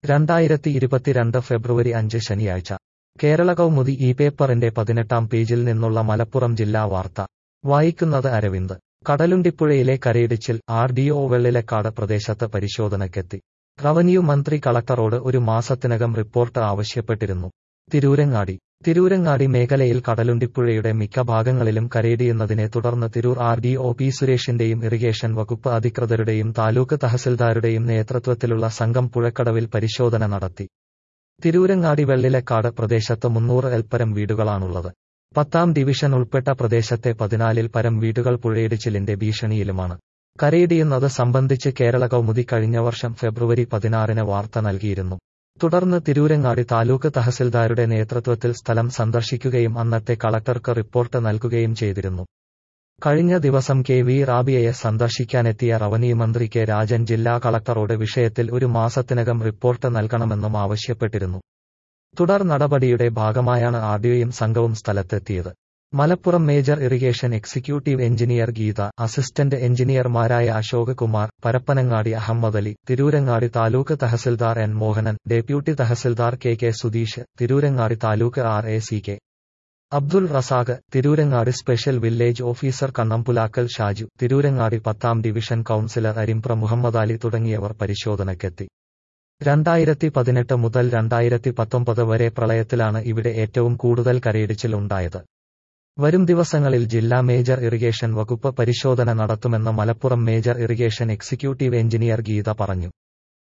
രണ്ടായിരത്തി ഇരുപത്തിരണ്ട് ഫെബ്രുവരി അഞ്ച് ശനിയാഴ്ച കേരള കൗമുദി ഈ പേപ്പറിന്റെ പതിനെട്ടാം പേജിൽ നിന്നുള്ള മലപ്പുറം ജില്ലാ വാർത്ത വായിക്കുന്നത് അരവിന്ദ് കടലുണ്ടിപ്പുഴയിലെ കരയിടിച്ചിൽ ആർ ഡി ഒ വെള്ളിലക്കാട് പ്രദേശത്ത് പരിശോധനയ്ക്കെത്തി റവന്യൂ മന്ത്രി കളക്ടറോട് ഒരു മാസത്തിനകം റിപ്പോർട്ട് ആവശ്യപ്പെട്ടിരുന്നു തിരൂരങ്ങാടി തിരൂരങ്ങാടി മേഖലയിൽ കടലുണ്ടിപ്പുഴയുടെ മിക്ക ഭാഗങ്ങളിലും കരയിടിയുന്നതിനെ തുടർന്ന് Tirur R D O P സുരേഷിന്റെയും ഇറിഗേഷൻ വകുപ്പ് അധികൃതരുടെയും താലൂക്ക് തഹസിൽദാരുടെയും നേതൃത്വത്തിലുള്ള സംഘം പുഴക്കടവിൽ പരിശോധന നടത്തി തിരൂരങ്ങാടി വെള്ളിലക്കാട് പ്രദേശത്ത് മുന്നൂറ് എൽപ്പരം വീടുകളാണുള്ളത് പത്താം ഡിവിഷൻ ഉൾപ്പെട്ട പ്രദേശത്തെ പതിനാലിൽ പരം വീടുകൾ പുഴയിടിച്ചിലിന്റെ ഭീഷണിയിലുമാണ് കരയിടിയുന്നത് സംബന്ധിച്ച് കേരള കൗമുദി കഴിഞ്ഞ വർഷം ഫെബ്രുവരി പതിനാറിന് വാർത്ത നൽകിയിരുന്നു തുടർന്ന് തിരൂരങ്ങാടി താലൂക്ക് തഹസിൽദാരുടെ നേതൃത്വത്തിൽ സ്ഥലം സന്ദർശിക്കുകയും അന്നത്തെ കളക്ടർക്ക് റിപ്പോർട്ട് നൽകുകയും ചെയ്തിരുന്നു കഴിഞ്ഞ ദിവസം കെ വി റാബിയയെ സന്ദർശിക്കാനെത്തിയ റവന്യൂ മന്ത്രി കെ രാജൻ ജില്ലാ കളക്ടറോട് വിഷയത്തിൽ ഒരു മാസത്തിനകം റിപ്പോർട്ട് നൽകണമെന്നും ആവശ്യപ്പെട്ടിരുന്നു തുടർ നടപടിയുടെ ഭാഗമായാണ് ആദ്യയും സംഘവും സ്ഥലത്തെത്തിയത് Malappuram major irrigation executive engineer Geetha assistant എഞ്ചിനീയർമാരായ Ashok Kumar Parappanangadi Ahammed Ali Tirurangadi taluk tahsildar N Mohanan deputy tahsildar K K Sudheesh Tirurangadi taluk R A C K Abdul Razak Tirurangadi special village officer Kannampulakkal Shaju Tirurangadi പത്താം ഡിവിഷൻ കൌൺസിലർ അരിമ്പ്ര മുഹമ്മദ് അലി തുടങ്ങിയവർ പരിശോധനയ്ക്കെത്തി രണ്ടായിരത്തി പതിനെട്ട് മുതൽ രണ്ടായിരത്തി പത്തൊമ്പത് വരെ പ്രളയത്തിലാണ് ഇവിടെ ഏറ്റവും കൂടുതൽ കരയിടിച്ചിൽ ഉണ്ടായത് വരും ദിവസങ്ങളിൽ ജില്ലാ മേജർ ഇറിഗേഷൻ വകുപ്പ് പരിശോധന നടത്തുമെന്ന് Malappuram major irrigation executive engineer Geetha പറഞ്ഞു